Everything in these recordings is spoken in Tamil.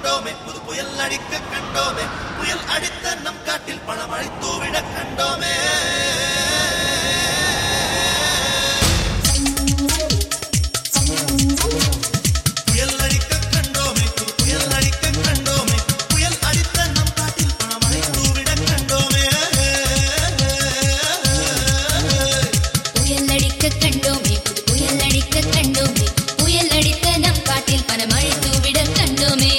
கண்டோமே புது புயல் அடிக்க கண்டோமே புயல் அடித்த நம் காட்டில் பணமழை தூவிட கண்டோமே புயல் அடிக்க கண்டோமே புது புயல் அடிக்க கண்டோமே புயல் அடித்த நம் காட்டில் பணமழை தூவிட கண்டோமே புயல் அடிக்க கண்டோமே புது புயல் அடிக்க கண்டோமே புயல் அடித்த நம் காட்டில் பனமழை தூவிட கண்டோமே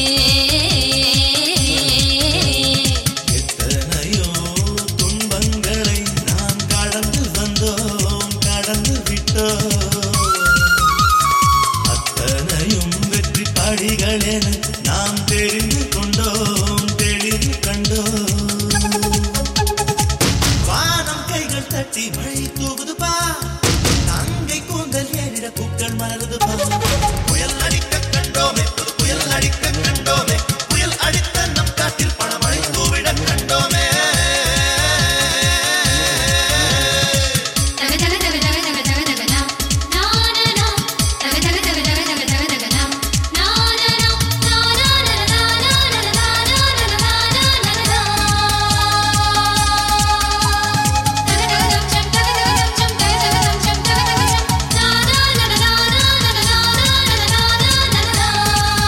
எத்தனையோ துன்பங்களை நாம் கடந்து வந்தோம் கடந்து விட்டோம் அத்தனையும் வெற்றி படிகள் என நாம் தெரிந்து கொண்டோம் தெளிவு கண்டோம் வானம் கைகள் தட்டி மழை தூவுது பா தங்கை கூந்தல் ஏறிட பூக்கள் மலருது பா புயல் அடிக்க கண்டோமே புது புயல் அடிக்க கண்டோமே புயல் அடித்த நம் காட்டில் பணமழை தூவிட கண்டோமே தக தக தக தக தக தக தக நா நா நா நா தக தக தக தக தக தக தக நா நா நா நா நா நா நா நா நா நா நா நா நா நா நா நா தக தக தம் சம் தக தக தம் சம் தக தக தம் சம் தக தக சம் நா நா நா நா நா நா நா நா நா நா நா நா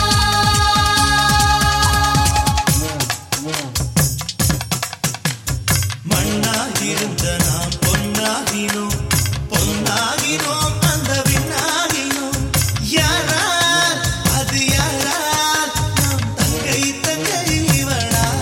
மண்ணாகிருந்த நாம் பொன்னாகினோம் பொன்னாகினோம் அந்த விண்ணாகினோம் யாரால் அது யாரால் நாம் தங்கை தங்கை இவளால்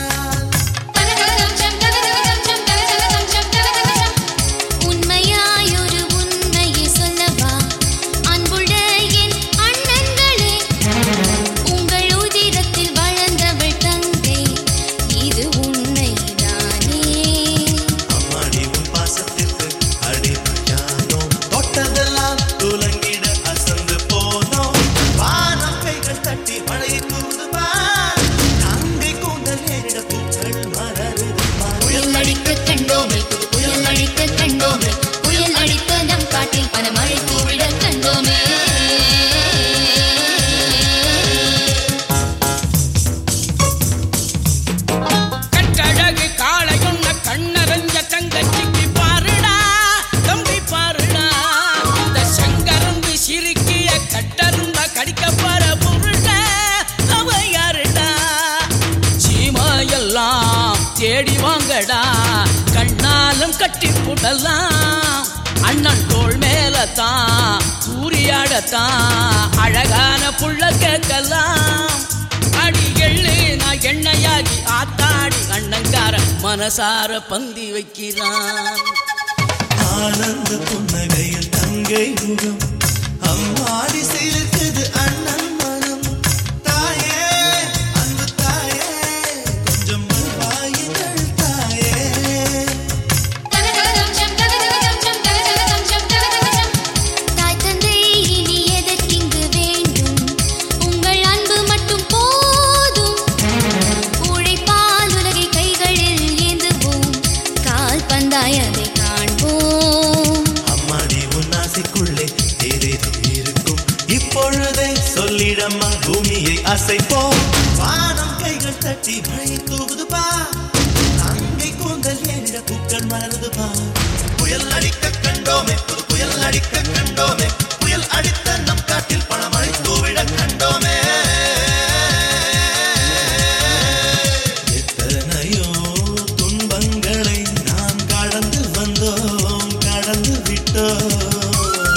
உண்மையாயொரு உண்மையை சொல்லவா அன்புள்ள என் அண்ணன்களே உங்கள் உதிரத்தில் வளர்ந்தவள் தங்கை இது உண்மைதானே அம்மாடி உன் பாசத்திற்கு அடிமையானோம் தொட்டதெல்லாம் துலங்கிட அசந்து போனோம் வானம் கைகள் தட்டி மழை தூது தங்கை கூந்தல் ஏறிட பூக்கள் மலருது புயல் அடிக்க கண்டோமே புது புயல் அடிக்க கண்டோமே புயல் அடித்த நம் காட்டில் பனமழை தூவிட கண்டோமே கட்டழகு காளையுன்ன கண்ணறிஞ்ச தங்கச்சிக்கு பாருடா தம்பி பாருடா இந்த சங்கரம்பு சிரிக்கிய கட்டரும்ப கடிக்க போற பொருள அவ யாருடா சீமையெல்லாம் தேடி வாங்கடா கண்ணாலும் கட்டி புடலாம் அண்ணன் தோள் மேல தான் சூரியாடத்தான் அழகான புள்ள கேட்கலாம் அடி எள்ளு நான் எண்ணெயாகி ஆத்தாடி அண்ணங்கார மனசார பந்தி வைக்கிறான் ஆனந்த புன்னகையில் தங்கை முகம் அம்மாடி சிரிக்குது அண்ணன் மனம் தாயே அன்பு தாயே கொஞ்சம் வாயுங்கள் தாயே தாய் தந்தை இனி எதற்கிங்கு வேண்டும் உங்கள் அன்பு மட்டும் போதும் உழைப்பால் உலகை கைகளில் ஏந்துவோம் கால் பந்தாயதை காண்போம் அம்மாடி உன் ஆசைக்குள்ளே ஏதேதோ இருக்கும் இப்பொழுதே சொல்லிடம்மா பூமியை அசைப்போம் வானம் கைகள் தட்டி மழை தூவுது பா தங்கை கூந்தல் ஏறிட பூக்கள் மலருது பா புயல் அடிக்க கண்டோமே புது புயல் அடிக்க கண்டோமே புயல் அடித்த நம் காட்டில் பணமழை தூவிட கண்டோமே எத்தனையோ துன்பங்களை நாம் கடந்து வந்தோம் கடந்து விட்டோம்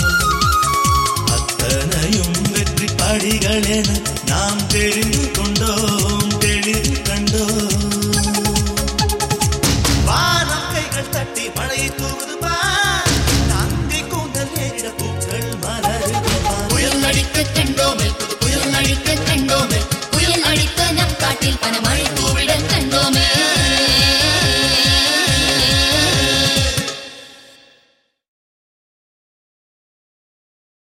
அத்தனையும் வெற்றி படிகள் என நாம் தெரிந்து கொண்டோம் தெளிவு கண்டோம் வானம் கைகள் தட்டி மழை தூவுது பா தங்கை கூந்தல் ஏறிட பூக்கள் மலருது பா. புயல் அடிக்க கண்டோம்